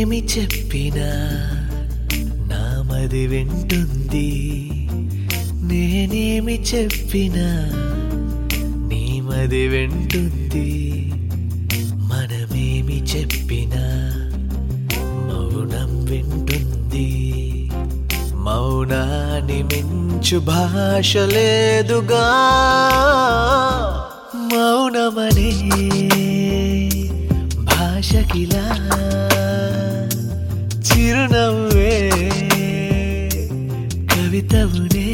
నువ్వేమి చెప్పినా నా మది వింటుంది నేనేమి చెప్పినా నీ మది వింటుంది మనమేమి చెప్పినా మౌనం వింటుంది మౌనాన్ని మించు భాష లేదుగా మౌనమనే భాషకిలా చిరునవ్వే కవితవునే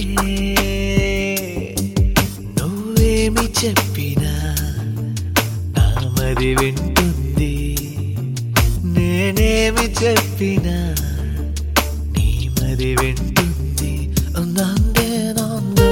నువ్వేమి చెప్పినా నా మరి వింటుంది నేనేమి చెప్పినా నీ మరి వింటుంది నాందే నాందో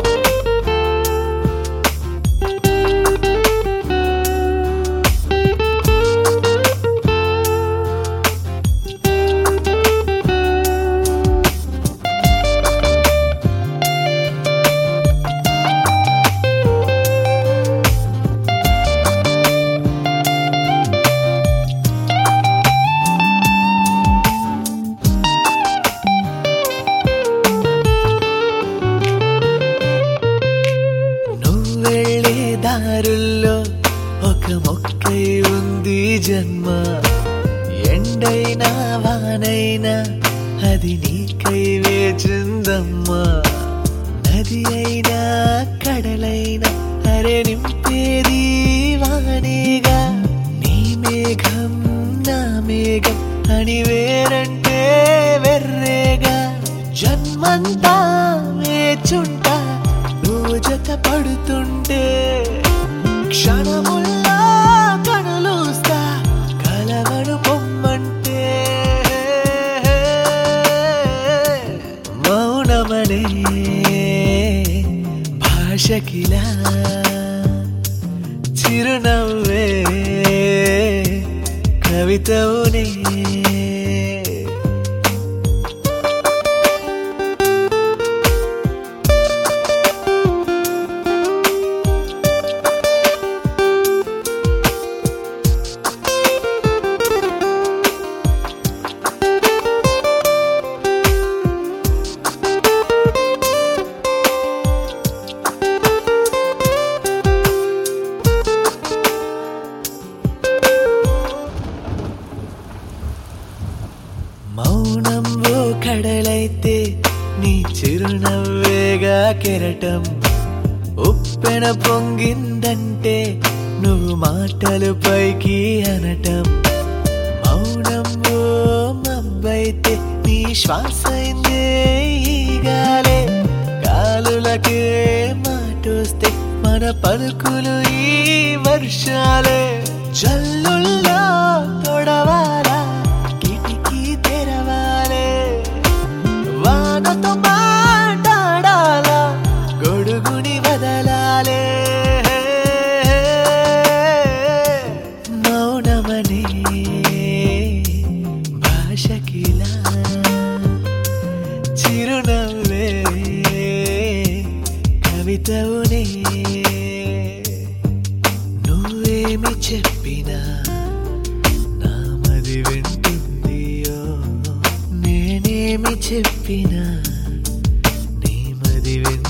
నువ్వెళ్ళే దారుల్లో ఒక మొక్కై ఉంది జన్మ ఎండైనా వానైనా అది నీకై వేచిందమ్మా నది అయినా కడలైనా అరే నింపేది వానేగా నీ మేఘం నా మేఘం అని వేరంటే వెర్రేగా జన్మంతా వేచుంటా నువ్వు జత పడుతుంటే క్షణముల్లా కనులూస్తా కలవను పొమ్మంటే మౌనమనే భాషకిలా చిరునవ్వే కవితవునే మౌనం ఓ కడలైతే నీ చిరునవ్వేగా కెరటం ఉప్పెన పొంగిందంటే నువ్వు మాటలు పైకి అనటం మౌనం ఓ మబ్బైతే నీ శ్వాసైందే ఈ గాలే గాలులకే మాటొస్తే మన పలుకులు ఈ వర్షాలే జల్లుల్లో తొడవాలా కిటికీ తెరవాలే వానతో మాట్లాడాలా గొడుగుని వదలాలే మౌనమనే భాషకిలా చిరునవ్వే కవితవునే నువ్వేమి చెప్పినా నా మది వింటుందియో నేనేమి చెప్పినా నీ మది వింటుంది